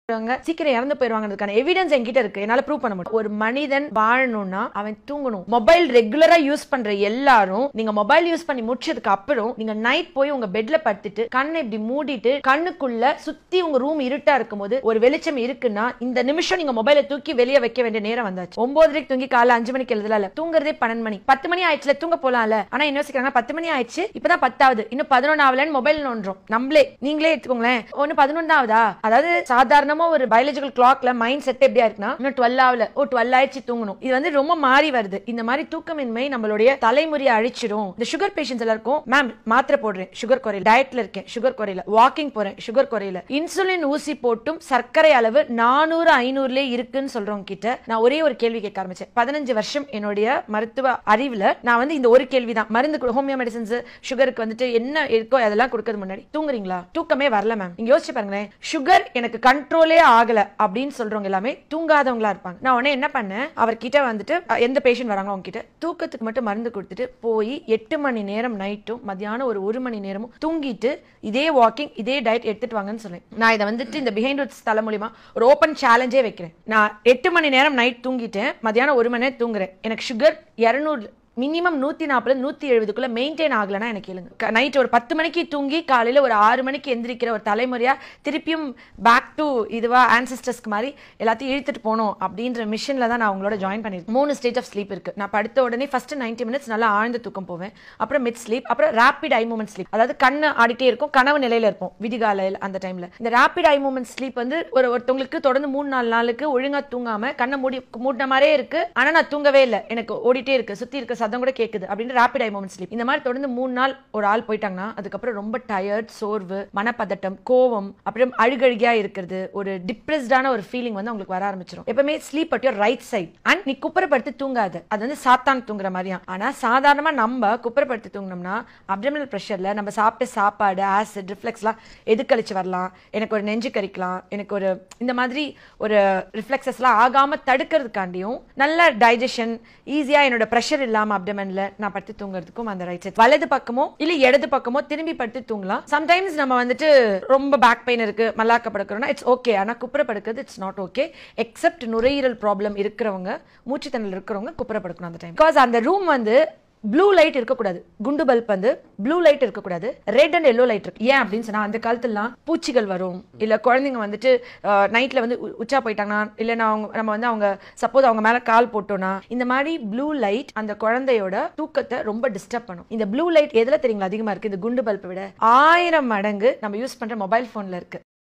அவங்க சீக்கிரம் இறந்து போயிருவாங்கிறதுக்கான எவிடன்ஸ் என்கிட்ட இருக்கு என்னால ப்ரூவ் பண்ண முடியும் ஒரு மனிதன் வாழணும்னா அவன் தூங்கணும் மொபைல் ரெகுலரா யூஸ் பண்ற எல்லாரும் நீங்க மொபைல் யூஸ் பண்ணி முடிச்சதுக்கு அப்புறம் நீங்க நைட் போய் உங்க பெட்ல படுத்துட்டு கண்ணை இப்படி மூடிட்டு கண்ணுக்குள்ள சுத்தி உங்க ரூம் இருட்டா இருக்கும்போது ஒரு வெளிச்சம் இருக்குன்னா இந்த நிமிஷம் நீங்க மொபைலை தூக்கி வெளியே வைக்க வேண்டிய நேரம் வந்தாச்சு ஒன்பதரைக்கு தூங்கி காலைல அஞ்சு மணிக்கு எழுதல இல்ல தூங்குறதே பன்னெண்டு மணி பத்து மணி ஆயிடுச்சுல தூங்க போலாம்ல ஆனா என்ன யோசிக்கிறாங்க பத்து மணி ஆயிடுச்சு இப்பதான் பத்தாவது இன்னும் பதினொன்னு ஆகலன்னு மொபைல் நோன்றோம் நம்மளே நீங்களே எடுத்துக்கோங்களேன் ஒன்னு பதினொன்னு ஆகுதா அதாவது சாதாரணமா ஒரு பயாலஜிக்கல் கிளாக்ல மைண்ட் செட் எப்படியா இருக்குன்னா இன்னும் டுவெல் ஆகல ஓ டுவெல் ஆயிடுச்சு தூங்கணும் இது வந்து ரொம்ப மாறி வருது இந்த மாதிரி தூக்கமின்மை நம்மளுடைய தலைமுறையை அழிச்சிடும் இந்த சுகர் பேஷன்ஸ் எல்லாருக்கும் மேம் மாத்திரை போடுறேன் சுகர் குறையல டயட்ல இருக்கேன் சுகர் குறையல வாக்கிங் போறேன் சுகர் குறையல இன்சுலின் ஊசி போட்டும் சர்க்கரை அளவு நானூறு ஐநூறுலயே இருக்குன்னு சொல்றவங்க கிட்ட நான் ஒரே ஒரு கேள்வி கேட்க ஆரம்பிச்சேன் பதினஞ்சு வருஷம் என்னுடைய மருத்துவ அறிவுல நான் வந்து இந்த ஒரு கேள்விதான் மருந்து ஹோமியோ மெடிசன்ஸ் சுகருக்கு வந்துட்டு என்ன இருக்கோ அதெல்லாம் கொடுக்கறது முன்னாடி தூங்குறீங்களா தூக்கமே வரல மேம் நீங்க யோசிச்சு பாருங்களேன் சுகர் எனக்கு கண்ட்ரோலே ஆகல அப்படின்னு சொல்றவங்க எல்லாமே தூங்காதவங்களா இருப்பாங்க நான் உடனே என்ன பண்ணேன் அவர்கிட்ட வந்துட்டு அஹ், எந்த பேஷண்ட் வராங்க அவங்க கிட்ட தூக்கத்துக்கு மட்டும் மருந்து கொடுத்துட்டு போய் எட்டு மணி நேரம் நைட்டும் மத்தியானம் ஒரு ஒரு மணி நேரமும் தூங்கிட்டு இதே வாக்கிங் இதே டயட் எடுத்துட்டு வாங்கன்னு சொன்னேன் நான் இதை வந்துட்டு இந்த பிஹைண்ட் ரூட்ஸ் தலை மூலியமா ஒரு ஓப்பன் சேலஞ்சே வைக்கிறேன் நான் எட்டு மணி நேரம் நைட் தூங்கிட்டேன் மத்தியானம் ஒரு மணி நேரம் தூங்குறேன் எனக்கு சுகர் இரநூறு மினிமம் நூத்தி நாற்பது நூத்தி எழுபதுக்குள்ள மெயின்டைன் ஆகலைன்னா எனக்கு கேளுங்க நைட் ஒரு பத்து மணிக்கு தூங்கி காலையில ஒரு ஆறு மணிக்கு எந்திரிக்கிற ஒரு தலைமுறையா திருப்பியும் பேக் டு இதுவா ஆன்சிஸ்டர்ஸ்க்கு மாதிரி எல்லாத்தையும் இழுத்துட்டு போகணும் அப்படின்ற மிஷன்ல தான் நான் உங்களோட ஜாயின் பண்ணிருக்கேன் மூணு ஸ்டேட் ஆஃப் ஸ்லீப் இருக்கு நான் படுத்த உடனே ஃபர்ஸ்ட் 90 மினிட்ஸ் நல்லா ஆழ்ந்த தூக்கம் போவேன் அப்புறம் மிட் ஸ்லீப் அப்புறம் ரேபிட் ஐ மூமெண்ட் ஸ்லீப் அதாவது கண்ணு ஆடிட்டே இருக்கும் கனவு நிலையில இருப்போம் விதிகாலையில் அந்த டைம்ல இந்த ரேபிட் ஐ மூமெண்ட் ஸ்லீப் வந்து ஒரு ஒருத்தவங்களுக்கு தொடர்ந்து மூணு நாலு நாளுக்கு ஒழுங்கா தூங்காம கண்ணை மூடி மூடின மாதிரியே இருக்கு ஆனா நான் தூங்கவே இல்லை எனக்கு ஓடிட்டே இருக்கு சுத்தி இருக்க சத்தம் கூட கேக்குது அப்படின்னு ரேபிட் ஐ மூமெண்ட் ஸ்லீப் இந்த மாதிரி தொடர்ந்து மூணு நாள் ஒரு ஆள் போயிட்டாங்கன்னா அதுக்கப்புறம் ரொம்ப டயர்ட் சோர்வு மனப்பதட்டம் கோவம் அப்புறம் அழுகழுகியா இருக்கிறது ஒரு டிப்ரெஸ்டான ஒரு ஃபீலிங் வந்து உங்களுக்கு வர ஆரம்பிச்சிடும் எப்பவுமே sleep at your right side and நீ குப்புறப்படுத்தி தூங்காத அது வந்து சாத்தான் தூங்குற மாதிரியா ஆனா சாதாரணமா நம்ம குப்புறப்படுத்தி தூங்கினோம்னா அப்டமினல் ப்ரெஷர்ல நம்ம சாப்பிட்ட சாப்பாடு ஆசிட் ரிஃப்ளெக்ஸ்லாம் எதுக்கழிச்சு வரலாம் எனக்கு ஒரு நெஞ்சு கறிக்கலாம் எனக்கு ஒரு இந்த மாதிரி ஒரு ரிஃப்ளெக்ஸஸ்லாம் ஆகாம தடுக்கிறதுக்காண்டியும் நல்ல டைஜஷன் ஈஸியா என்னோட ப்ரெஷர் இல்லாம அப்டமன்ல நான் படுத்து தூங்குறதுக்கும் அந்த ரைட் சைட் வலது பக்கமோ இல்ல இடது பக்கமோ திரும்பி படுத்து தூங்கலாம் சம்டைம்ஸ் நம்ம வந்துட்டு ரொம்ப பேக் பெயின் இருக்கு மல்லாக்க படுக்கிறோம்னா இட்ஸ் ஓகே ஆனா குப்புற படுக்கிறது இட்ஸ் நாட் ஓகே எக்ஸப்ட் நுரையீரல் ப்ராப்ளம் இருக்கிறவங்க மூச்சுத்தண்ணல் இருக்கிறவங்க குப்புற படுக்கணும் அந்த டைம் பிகாஸ் அந்த ரூம் வந்து ப்ளூ லைட் இருக்கக்கூடாது குண்டு பல்ப் வந்து ப்ளூ லைட் இருக்கக்கூடாது ரெட் அண்ட் எல்லோ லைட் இருக்கு ஏன் அப்படின்னு சொன்னா அந்த காலத்துலலாம் பூச்சிகள் வரும் இல்ல குழந்தைங்க வந்துட்டு நைட்ல வந்து உ- உச்சா போயிட்டாங்கன்னா இல்ல நான் அவங்க நம்ம வந்து அவங்க சப்போஸ் அவங்க மேல கால் போட்டோம்னா இந்த மாதிரி ப்ளூ லைட் அந்த குழந்தையோட தூக்கத்தை ரொம்ப டிஸ்டர்ப் பண்ணும் இந்த ப்ளூ லைட் எதுல தெரியுங்களா அதிகமா இருக்கு இந்த குண்டு பல்பை விட ஆயிரம் மடங்கு நம்ம யூஸ் பண்ற மொபைல் போன்ல இருக்கு